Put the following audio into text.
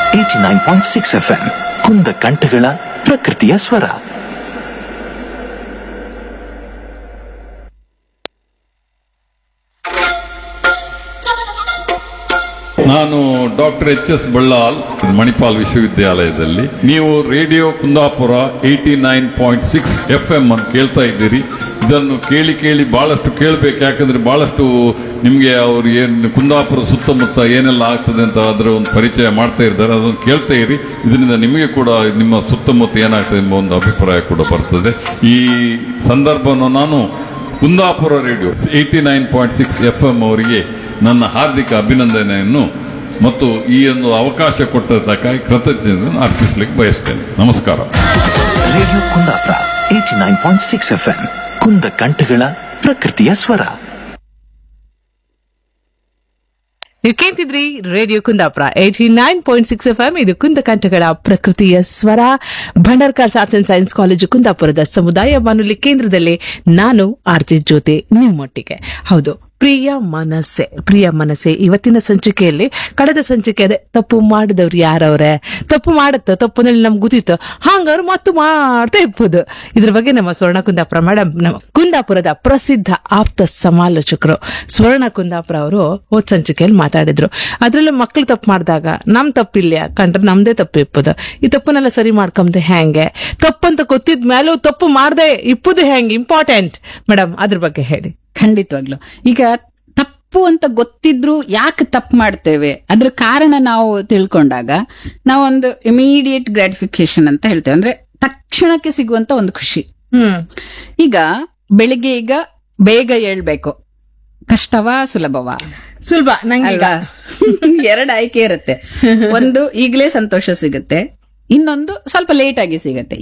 eighty nine point six F M ಕುಂದ ಕಂಠಗಳ ಪ್ರಕೃತಿಯ ಸ್ವರ ನಾನು doctor H S Ballal Manipal ವಿಶ್ವವಿದ್ಯಾಲಯದಲ್ಲಿ ನೀವು radio Kundapura eighty nine point six F M ಅನ್ನು ಕೇಳ್ತಾ ಇದ್ದೀರಿ ಇದನ್ನು ಕೇಳಿ ಕೇಳಿ ಬಹಳಷ್ಟು ಕೇಳಬೇಕು ಯಾಕಂದ್ರೆ ಬಹಳಷ್ಟು ನಿಮಗೆ ಅವ್ರು ಏನು ಕುಂದಾಪುರ ಸುತ್ತಮುತ್ತ ಏನೆಲ್ಲ ಆಗ್ತದೆ ಅಂತ ಅದರ ಒಂದು ಪರಿಚಯ ಮಾಡ್ತಾ ಇದ್ದಾರೆ ಅದನ್ನು ಕೇಳ್ತಾ ಇರಿ ಇದರಿಂದ ನಿಮಗೆ ಕೂಡ ನಿಮ್ಮ ಸುತ್ತಮುತ್ತ ಏನಾಗ್ತದೆ ಎಂಬ ಒಂದು ಅಭಿಪ್ರಾಯ ಕೂಡ ಬರ್ತದೆ ಈ ಸಂದರ್ಭವನ್ನು ನಾನು Kundapura radio eighty nine point six F M ಅವರಿಗೆ ನನ್ನ ಹಾರ್ದಿಕ ಅಭಿನಂದನೆಯನ್ನು ಮತ್ತು ಈ ಒಂದು ಅವಕಾಶ ಕೊಟ್ಟದ್ದಕ್ಕಾಗಿ ಕೃತಜ್ಞತೆಯನ್ನು ಅರ್ಪಿಸಲಿಕ್ಕೆ ಬಯಸ್ತೇನೆ ನಮಸ್ಕಾರ radio Kundapura eighty nine point six F M ಕುಂದ ಕಂಠಗಳ ಪ್ರಕೃತಿಯ ಸ್ವರ ನೀವು ಕೇಳ್ತಿದ್ರಿ radio Kundapura eighty nine point six F M ಇದು ಕುಂದಕಂಠಗಳ ಪ್ರಕೃತಿಯ ಸ್ವರ Bhandarkar arts and science college ಕುಂದಾಪುರದ ಸಮುದಾಯ ಬಾನುಲಿ ಕೇಂದ್ರದಲ್ಲಿ ನಾನು ಆರ್ಜಿ ಜ್ಯೋತಿ ನಿಮ್ಮೊಟ್ಟಿಗೆ ಹೌದು ಪ್ರಿಯ ಮನಸ್ಸೆ ಪ್ರಿಯ ಮನಸ್ಸೆ ಇವತ್ತಿನ ಸಂಚಿಕೆಯಲ್ಲಿ ಕಳೆದ ಸಂಚಿಕೆ ಅದೇ ತಪ್ಪು ಮಾಡಿದವ್ರು ಯಾರವ್ರೆ ತಪ್ಪು ಮಾಡುತ್ತ ತಪ್ಪು ಅಂದ್ರೆ ನಮ್ಗೆ ಗೊತ್ತಿತ್ತು ಹಂಗಾರು ಮತ್ತು ಮಾಡ್ತಾ ಇರ್ಬೋದು ಇದ್ರ ಬಗ್ಗೆ ನಮ್ಮ ಸ್ವರ್ಣ ಕುಂದಾಪುರ ಮೇಡಮ್ ನಮ್ಮ ಕುಂದಾಪುರದ ಪ್ರಸಿದ್ಧ ಆಪ್ತ ಸಮಾಲೋಚಕರು ಸ್ವರ್ಣ ಕುಂದಾಪುರ ಅವರು ಹೋದ್ ಸಂಚಿಕೆಯಲ್ಲಿ ಮಾತಾಡಿದ್ರು ಅದ್ರಲ್ಲೂ ಮಕ್ಳು ತಪ್ಪು ಮಾಡಿದಾಗ ನಮ್ ತಪ್ಪಿಲ್ಲ ಕಂಡ್ರೆ ನಮ್ದೇ ತಪ್ಪು ಇಪ್ಪದು ಈ ತಪ್ಪನ್ನೆಲ್ಲ ಸರಿ ಮಾಡ್ಕೊಂಬದೆ ಹೆಂಗೆ ತಪ್ಪಂತ ಗೊತ್ತಿದ್ ಮೇಲೂ ತಪ್ಪು ಮಾಡ್ದೆ ಇಪ್ಪುದು ಹೆಂಗೆ ಇಂಪಾರ್ಟೆಂಟ್ ಮೇಡಮ್ ಅದ್ರ ಬಗ್ಗೆ ಹೇಳಿ ಖಂಡಿತವಾಗ್ಲು ಈಗ ತಪ್ಪು ಅಂತ ಗೊತ್ತಿದ್ರು ಯಾಕೆ ತಪ್ಪು ಮಾಡ್ತೇವೆ ಅದ್ರ ಕಾರಣ ನಾವು ತಿಳ್ಕೊಂಡಾಗ ನಾವೊಂದು ಇಮಿಡಿಯೇಟ್ ಗ್ರಾಟಿಫಿಕೇಶನ್ ಅಂತ ಹೇಳ್ತೇವೆ ಅಂದ್ರೆ ತಕ್ಷಣಕ್ಕೆ ಸಿಗುವಂತ ಒಂದು ಖುಷಿ ಹ್ಮ್ ಈಗ ಬೆಳಿಗ್ಗೆ ಈಗ ಬೇಗ ಏಳ್ಬೇಕು ಕಷ್ಟವಾ ಸುಲಭವಾ ಸುಲಭ ನಂಗೆ ಅಲ್ವಾ ಎರಡು ಆಯ್ಕೆ ಇರುತ್ತೆ ಒಂದು ಈಗಲೇ ಸಂತೋಷ ಸಿಗುತ್ತೆ ಇನ್ನೊಂದು ಸ್ವಲ್ಪ ಲೇಟ್ ಆಗಿ ಸಿಗುತ್ತೆ